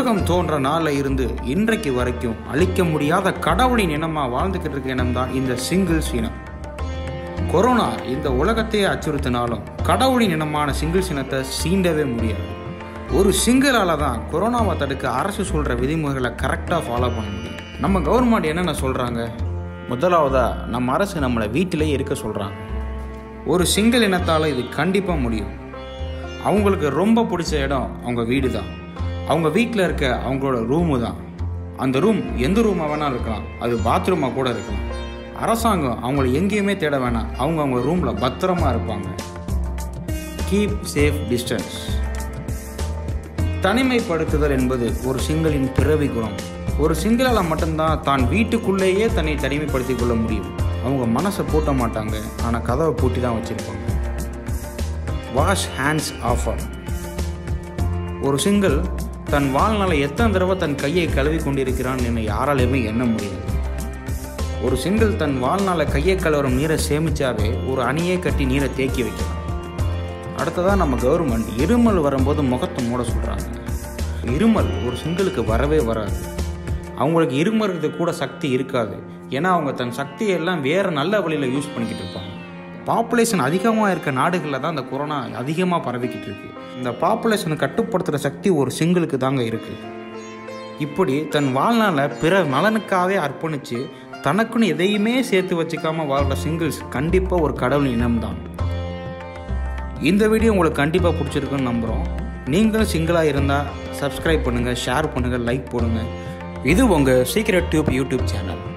உலகம் தோன்ற நாளில் இருந்து இன்றைக்கு வரைக்கும் அழிக்க முடியாத கடவுளின் இனமாக வாழ்ந்துக்கிட்டு இருக்க இனம் தான் இந்த சிங்கிள்ஸ் இனம் கொரோனா இந்த உலகத்தையே அச்சுறுத்தினாலும் கடவுளின் இனமான சிங்கிள்ஸ் இனத்தை சீண்டவே முடியாது ஒரு சிங்கிளால தான் கொரோனாவை தடுக்க அரசு சொல்கிற விதிமுறைகளை கரெக்டாக ஃபாலோ பண்ண முடியும் நம்ம கவர்மெண்ட் என்னென்ன சொல்கிறாங்க முதலாவதா நம்ம அரசு நம்மளை வீட்டிலேயே இருக்க சொல்கிறாங்க ஒரு சிங்கிள் இனத்தால் இது கண்டிப்பாக முடியும் அவங்களுக்கு ரொம்ப பிடிச்ச இடம் அவங்க வீடு தான் அவங்க வீட்டில் இருக்க அவங்களோட ரூமு தான் அந்த ரூம் எந்த ரூமாக வேணால் இருக்கலாம் அது பாத்ரூமாக கூட இருக்கலாம் அரசாங்கம் அவங்கள எங்கேயுமே தேட வேணாம் அவங்க அவங்க ரூமில் பத்திரமா இருப்பாங்க கீப் சேஃப் டிஸ்டன்ஸ் தனிமைப்படுத்துதல் என்பது ஒரு சிங்களின் பிறவி குணம் ஒரு சிங்களால் மட்டும்தான் தான் வீட்டுக்குள்ளேயே தன்னை தனிமைப்படுத்திக் கொள்ள முடியும் அவங்க மனசை பூட்ட மாட்டாங்க ஆனால் கதவை பூட்டி தான் வச்சுருப்பாங்க வாஷ் ஹேண்ட்ஸ் ஆஃபர் ஒரு சிங்கிள் தன் வாழ்நாளை எத்தனை தடவை தன் கையை கழுவி கொண்டிருக்கிறான் என யாராலையுமே எண்ண முடியாது ஒரு சிங்கிள் தன் வாழ்நாளை கையை கழுவுற நீரை சேமிச்சாவே ஒரு அணியே கட்டி நீரை தேக்கி வைக்கலாம் அடுத்ததாக நம்ம கவர்மெண்ட் இருமல் வரும்போது முகத்தை மூட சொல்கிறாங்க இருமல் ஒரு சிங்கிளுக்கு வரவே வராது அவங்களுக்கு இருமறது கூட சக்தி இருக்காது ஏன்னா அவங்க தன் சக்தியை எல்லாம் வேறு நல்ல வழியில் யூஸ் பண்ணிக்கிட்டு இருப்பாங்க பாப்புலேஷன் அதிகமாக இருக்க நாடுகளில் தான் இந்த கொரோனா அதிகமாக பரவிக்கிட்டு இருக்கு இந்த பாப்புலேஷனை கட்டுப்படுத்துகிற சக்தி ஒரு சிங்கிளுக்கு தாங்க இருக்குது இப்படி தன் வாழ்நாளை பிற நலனுக்காகவே அர்ப்பணித்து தனக்குன்னு எதையுமே சேர்த்து வச்சுக்காம வாழ்கிற சிங்கிள்ஸ் கண்டிப்பாக ஒரு கடவுள் இனம்தான் இந்த வீடியோ உங்களுக்கு கண்டிப்பாக பிடிச்சிருக்குன்னு நம்புகிறோம் நீங்களும் சிங்கிளாக இருந்தால் சப்ஸ்கிரைப் பண்ணுங்கள் ஷேர் பண்ணுங்கள் லைக் போடுங்க இது உங்கள் சீக்ரெட் டியூப் யூடியூப் சேனல்